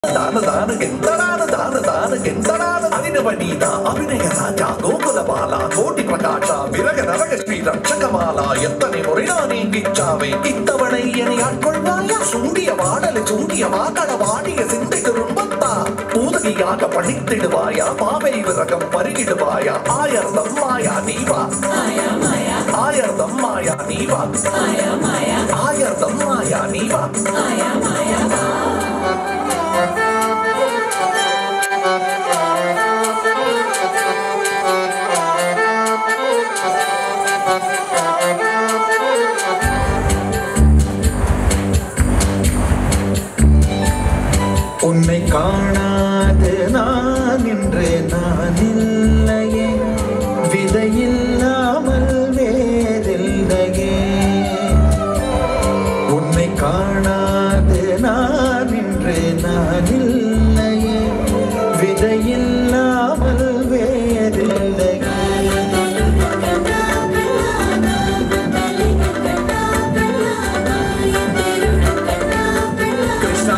தான தான கெந்தடான தான தான கெந்தடான அதினவனீதா அபிநய ராஜா கோகுல பாலா கோட்டி பிரகாஷா விரக நரக ஸ்ரீ ரட்சகமாலா எத்தனை முறை நான் இங்கிச்சாவே இத்தவணை என்னை ஆட்கொள்வாயா சுண்டிய வாடலை சுண்டிய வாக்கள வாடிய சிந்தை திரும்பத்தா பூதகியாக பணித்திடுவாயா பாவை விரகம் பருகிடுவாயா ஆயர்தம் மாயா நீவா ஆயர்தம் மாயா நீவா ஆயர்தம் மாயா நீவா உன்னை காணாது நான் இன்று நான் இல்லையே விதையில்லாமல் வேறில்லையே உன்னை காணாது நான் இன்று நான் இல்லையே விதையில்லாமல் வேறில்லையே கிருஷ்ணா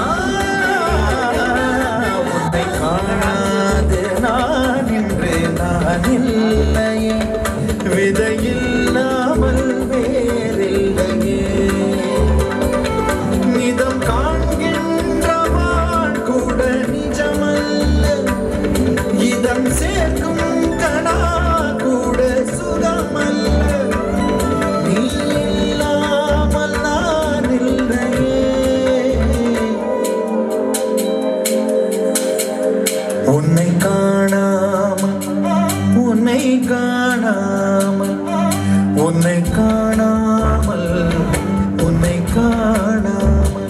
உன்னை காணாது நான் இன்று நான் இல்லையே விதையில்லாமல் வேறில்லையே நிதம் காண்கின்றவாள் கூட நிஜமல்ல இதம் சேர்க்கும் கணா கூட சுகமல்ல நீ இல்லாமல் நான் இல்லையே உன்னை காணாமல் உன்னை காணாமல் உன்னை காணாமல் உன்னை காணாமல்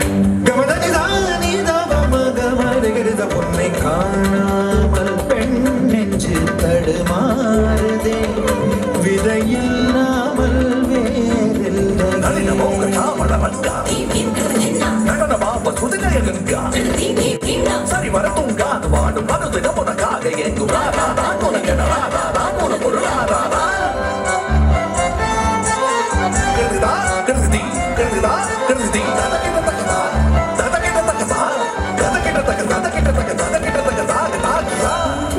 கமதனிதானிதவமகமருகிறத உன்னை காணாமல் பெண் நெஞ்சு தடுமாறுதே விதையில்லாமல் நளினமோ வேறில்லை ಶ್ಯಾಮಳ ರಂಗ நடன பாப்ப சுதிலய கங்கா சரி வர தூங்காது வாடும் மனது நமனக்காக எங்கும் ராதா தான் உனக்கு ராதா தான் உனக்கு ஒரு ராதா கருதுதா கருதுதி கருதுதா கருதுதி ததகிட்ட தகதா ததகிட்ட தகதா ததகிட்ட தக ததகிட்ட தக ததகிட்ட தக தாக தாகுதா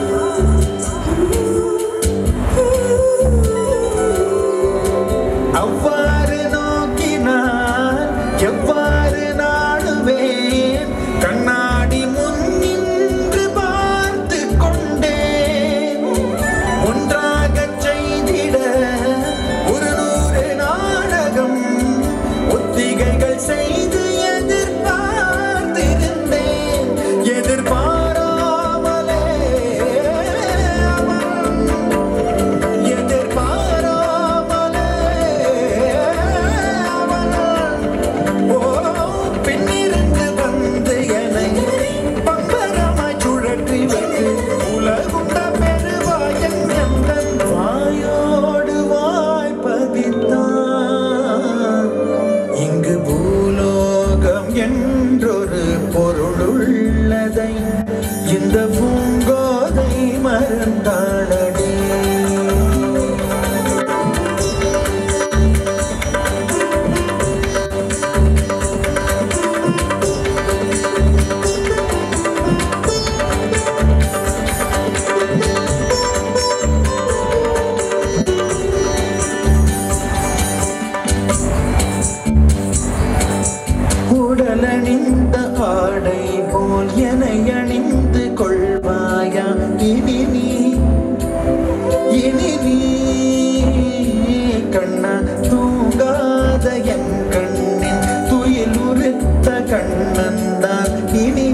அவ்வாறு நோக்கினால் எவ்வாறு நாடுவேன் கண்ணாடி முன் நின்று பார்த்து கொண்டேன் ஒன்றாகச் செய்திட ஒரு நூறு நாடகம் ஒத்திகைகள் செய்து எதிர்பார்த்திருந்தேன் எதிர்பாராமலே அவன் எதிர்பாராமலே அவனால் ஓ பின்னிருந்து வந்து என்னை பம்பரமாய் சுழற்றி வைத்து உலகுண்ட பெருவாயன் எந்தன் வாயோடு வாய் பதித்தான் இங்கு பூலோகம் என்றொரு பொருளுள்ளதை இந்த பூங்கோதை மறந்தாளடே உடலணிந்த ஆடை போல் என அணிந்து கொள்வாயா இனி நீ இனி நீ கண்ணா தூங்காத என் கண்ணின் துயில் உறுத்த கண்ணந்தான் இனி